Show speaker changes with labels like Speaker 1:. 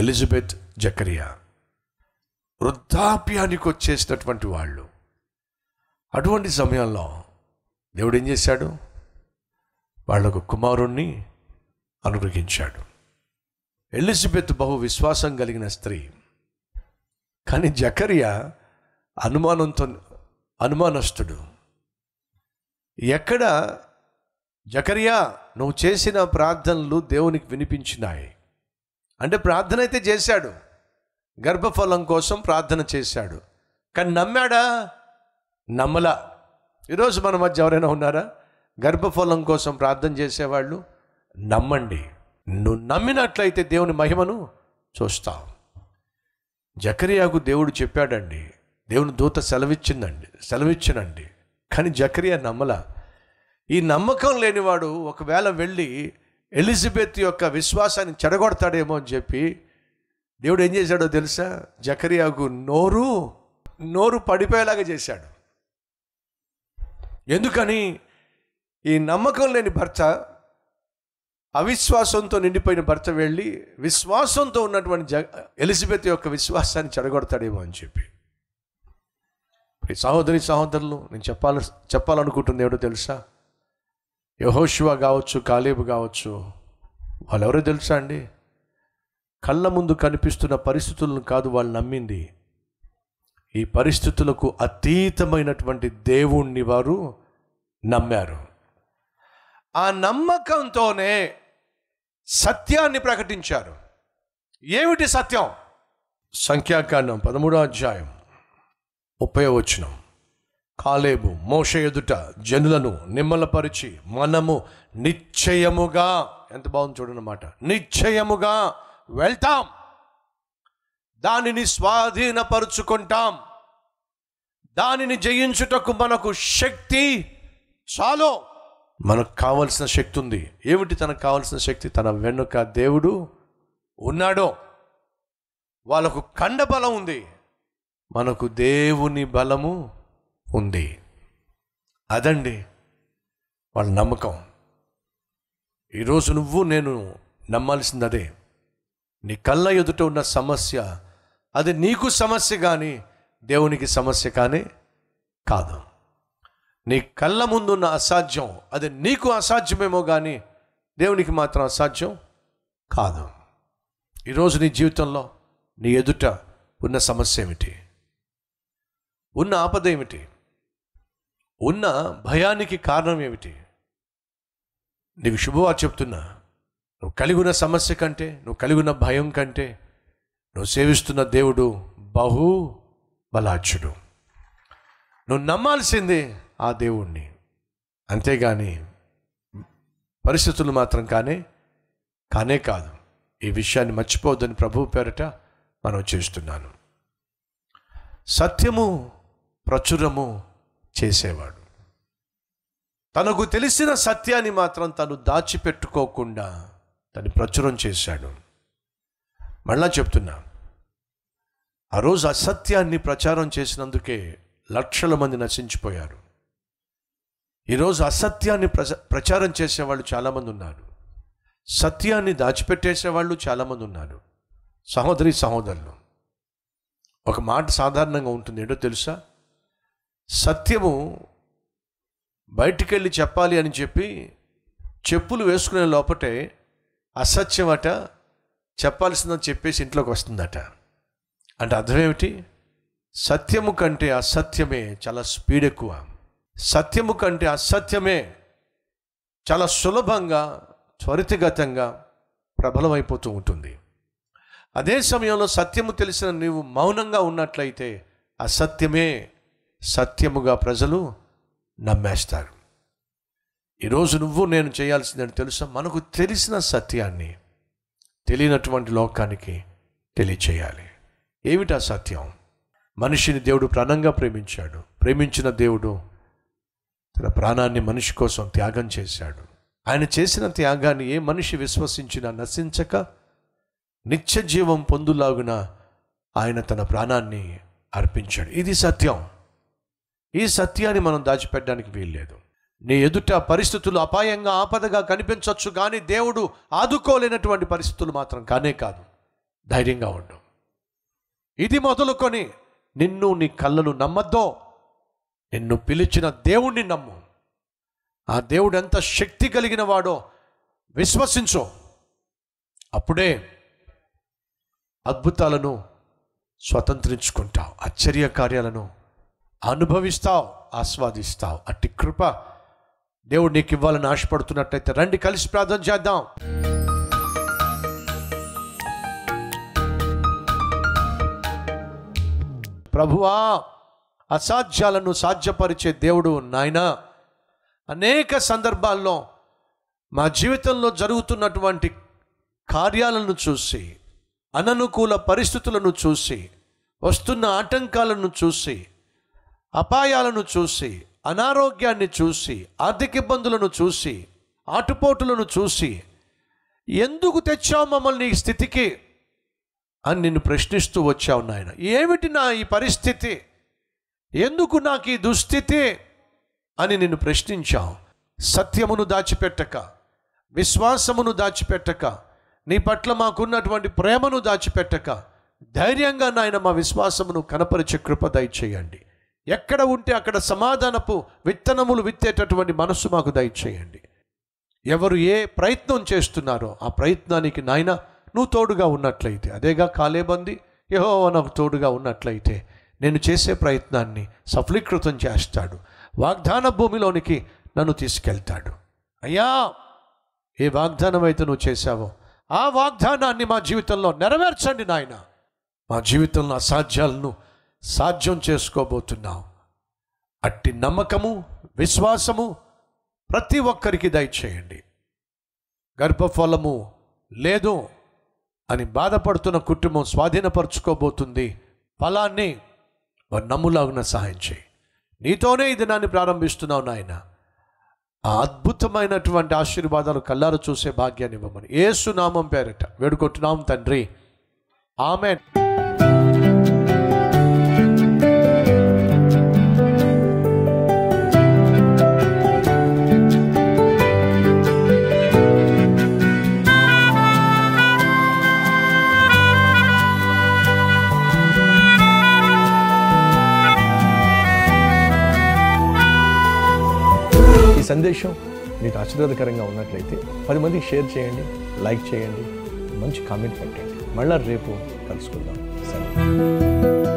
Speaker 1: Elizabeth Zechariah వృద్ధాప్యానికి వచ్చేసినటువంటి వాళ్ళు అటువంటి సమయంలో దేవుడు ఏం చేశాడు వాళ్ళకు కుమారుణ్ణి అనుగ్రహించాడు ఎలిజబెత్ బహు విశ్వాసం కలిగిన స్త్రీ కానీ జకరియా అనుమానంతో అనుమానస్తుడు ఎక్కడ జకరియా నువ్వు చేసిన ప్రార్థనలు దేవునికి వినిపించినాయి అంటే ప్రార్థన అయితే చేశాడు గర్భఫలం కోసం ప్రార్థన చేశాడు కానీ నమ్మాడా నమ్మలా ఈరోజు మన మధ్య ఎవరైనా ఉన్నారా గర్భఫలం కోసం ప్రార్థన చేసేవాళ్ళు నమ్మండి నువ్వు నమ్మినట్లయితే దేవుని మహిమను చూస్తావు జకరియాకు దేవుడు చెప్పాడండి దేవుని దూత సెలవిచ్చిందండి సెలవిచ్చినండి కానీ జకరియా నమ్మలా ఈ నమ్మకం లేనివాడు ఒకవేళ వెళ్ళి ఎలిజబెత్ యొక్క విశ్వాసాన్ని చెడగొడతాడేమో అని చెప్పి దేవుడు ఏం చేశాడో తెలుసా జకరియాకు నోరు నోరు పడిపోయేలాగా చేశాడు ఎందుకని ఈ నమ్మకం లేని భర్త అవిశ్వాసంతో నిండిపోయిన భర్త వెళ్ళి విశ్వాసంతో ఉన్నటువంటి జ ఎలిజబెత్ యొక్క విశ్వాసాన్ని చెడగొడతాడేమో అని చెప్పి ఈ సహోదరి సహోదరులు నేను చెప్పాల చెప్పాలనుకుంటుంది ఏమిటో తెలుసా యహోశివ కావచ్చు కాలేబు కావచ్చు వాళ్ళెవరో తెలుసా అండి కళ్ళ ముందు కనిపిస్తున్న పరిస్థితులను కాదు వాళ్ళు నమ్మింది ఈ పరిస్థితులకు అతీతమైనటువంటి దేవుణ్ణి వారు నమ్మారు ఆ నమ్మకంతోనే సత్యాన్ని ప్రకటించారు ఏమిటి సత్యం సంఖ్యాకాండం పదమూడో అధ్యాయం ముప్పై వచనం కాలేబు మోష ఎదుట జనులను నిమ్మలపరిచి మనము నిశ్చయముగా ఎంత బాగుంది చూడనమాట నిశ్చయముగా వెళ్తాం దానిని స్వాధీనపరుచుకుంటాం దానిని జయించుటకు మనకు శక్తి చాలు మనకు కావలసిన శక్తి ఉంది ఏమిటి తనకు కావలసిన శక్తి తన వెనుక దేవుడు ఉన్నాడో వాళ్ళకు కండ బలం ఉంది మనకు దేవుని బలము ఉంది అదండి వాళ్ళ నమ్మకం ఈరోజు నువ్వు నేను నమ్మాల్సింది అదే నీ కళ్ళ ఎదుట ఉన్న సమస్య అది నీకు సమస్య కానీ దేవునికి సమస్య కానీ కాదు నీ కళ్ళ ముందున్న అసాధ్యం అది నీకు అసాధ్యమేమో కానీ దేవునికి మాత్రం అసాధ్యం కాదు ఈరోజు నీ జీవితంలో నీ ఎదుట ఉన్న సమస్య ఏమిటి ఉన్న ఆపద ఏమిటి ఉన్న భయానికి కారణం ఏమిటి నీకు శుభవార్త చెప్తున్నా నువ్వు కలిగి ఉన్న సమస్య కంటే నువ్వు కలిగి ఉన్న భయం కంటే నువ్వు సేవిస్తున్న దేవుడు బహు బలాచుడు నువ్వు నమ్మాల్సిందే ఆ దేవుణ్ణి అంతేగాని పరిస్థితులు మాత్రం కానే కానే కాదు ఈ విషయాన్ని మర్చిపోవద్దని ప్రభు పేరట మనం చేస్తున్నాను సత్యము ప్రచురము చేసేవాడు తనకు తెలిసిన సత్యాన్ని మాత్రం తను దాచిపెట్టుకోకుండా తను ప్రచురం చేశాడు మళ్ళా చెప్తున్నా ఆ రోజు అసత్యాన్ని ప్రచారం చేసినందుకే లక్షల మంది నశించిపోయారు ఈరోజు అసత్యాన్ని ప్రచ ప్రచారం చేసేవాళ్ళు చాలామంది ఉన్నారు సత్యాన్ని దాచిపెట్టేసేవాళ్ళు చాలామంది ఉన్నారు సహోదరి సహోదరులు ఒక మాట సాధారణంగా ఉంటుంది ఏంటో తెలుసా సత్యము బయటికెళ్ళి చెప్పాలి అని చెప్పి చెప్పులు వేసుకునే లోపటే అసత్యం అట చెప్పాల్సిందని చెప్పేసి ఇంట్లోకి వస్తుందట అంటే అర్థం ఏమిటి సత్యము కంటే అసత్యమే చాలా స్పీడ్ ఎక్కువ సత్యము కంటే అసత్యమే చాలా సులభంగా త్వరితగతంగా ప్రబలమైపోతూ ఉంటుంది అదే సమయంలో సత్యము తెలిసిన నీవు మౌనంగా ఉన్నట్లయితే అసత్యమే సత్యముగా ప్రజలు నమ్మేస్తారు ఈరోజు నువ్వు నేను చేయాల్సిందని తెలుసా మనకు తెలిసిన సత్యాన్ని తెలియనటువంటి లోకానికి తెలియచేయాలి ఏమిటా సత్యం మనిషిని దేవుడు ప్రాణంగా ప్రేమించాడు ప్రేమించిన దేవుడు తన ప్రాణాన్ని మనిషి కోసం త్యాగం చేశాడు ఆయన చేసిన త్యాగాన్ని ఏ మనిషి విశ్వసించినా నశించక నిత్య జీవం పొందులాగున ఆయన తన ప్రాణాన్ని అర్పించాడు ఇది సత్యం ఈ సత్యాన్ని మనం దాచిపెట్టడానికి వీల్లేదు నీ ఎదుట పరిస్థితులు అపాయంగా ఆపదగా కనిపించవచ్చు కానీ దేవుడు ఆదుకోలేనటువంటి పరిస్థితులు మాత్రం కానే కాదు ధైర్యంగా ఉండు ఇది మొదలుకొని నిన్ను నీ కళ్ళను నమ్మద్దో నిన్ను పిలిచిన దేవుణ్ణి నమ్ము ఆ దేవుడు ఎంత శక్తి కలిగిన వాడో విశ్వసించు అప్పుడే అద్భుతాలను స్వతంత్రించుకుంటావు ఆశ్చర్య కార్యాలను అనుభవిస్తావు ఆస్వాదిస్తావు అట్టి కృప దేవుడు నీకు ఇవ్వాలని ఆశపడుతున్నట్లయితే రండి కలిసి ప్రార్థన చేద్దాం ప్రభువా అసాధ్యాలను సాధ్యపరిచే దేవుడు నాయనా అనేక సందర్భాల్లో మా జీవితంలో జరుగుతున్నటువంటి కార్యాలను చూసి అననుకూల పరిస్థితులను చూసి వస్తున్న ఆటంకాలను చూసి అపాయాలను చూసి అనారోగ్యాన్ని చూసి ఆర్థిక ఇబ్బందులను చూసి ఆటుపోటులను చూసి ఎందుకు తెచ్చావు మమ్మల్ని ఈ స్థితికి అని నిన్ను ప్రశ్నిస్తూ వచ్చావు నాయన ఏమిటి నా ఈ పరిస్థితి ఎందుకు నాకు ఈ దుస్థితి అని నిన్ను ప్రశ్నించావు సత్యమును దాచిపెట్టక విశ్వాసమును దాచిపెట్టక నీ పట్ల మాకున్నటువంటి ప్రేమను దాచిపెట్టక ధైర్యంగా నాయన మా విశ్వాసమును కనపరిచే కృప దయచేయండి ఎక్కడ ఉంటే అక్కడ సమాధానపు విత్తనములు విత్తేటటువంటి మనస్సు మాకు దయచేయండి ఎవరు ఏ ప్రయత్నం చేస్తున్నారో ఆ ప్రయత్నానికి నాయన నువ్వు తోడుగా ఉన్నట్లయితే అదేగా కాలేబంది యహో నాకు తోడుగా ఉన్నట్లయితే నేను చేసే ప్రయత్నాన్ని సఫలీకృతం చేస్తాడు వాగ్దాన భూమిలోనికి నన్ను తీసుకెళ్తాడు అయ్యా ఏ వాగ్దానం అయితే నువ్వు చేశావో ఆ వాగ్దానాన్ని మా జీవితంలో నెరవేర్చండి నాయన మా జీవితంలో అసాధ్యాలను సాధ్యం చేసుకోబోతున్నావు అట్టి నమ్మకము విశ్వాసము ప్రతి ఒక్కరికి దయచేయండి గర్భఫలము లేదు అని బాధపడుతున్న కుటుంబం స్వాధీనపరచుకోబోతుంది ఫలాన్ని వారు నమ్ములాగున సహాయం చేయి నీతోనే ఈ దినాన్ని ప్రారంభిస్తున్నావు నాయన ఆ అద్భుతమైనటువంటి ఆశీర్వాదాలు కల్లారు చూసే భాగ్యాన్ని ఇవ్వమని ఏసు నామం పేరట వేడుకొట్టున్నాం తండ్రి ఆమెన్
Speaker 2: ఈ సందేశం మీకు ఆశీర్వాదకరంగా ఉన్నట్లయితే పది మందికి షేర్ చేయండి లైక్ చేయండి మంచి కామెంట్ పెట్టండి మళ్ళా రేపు కలుసుకుందాం సరే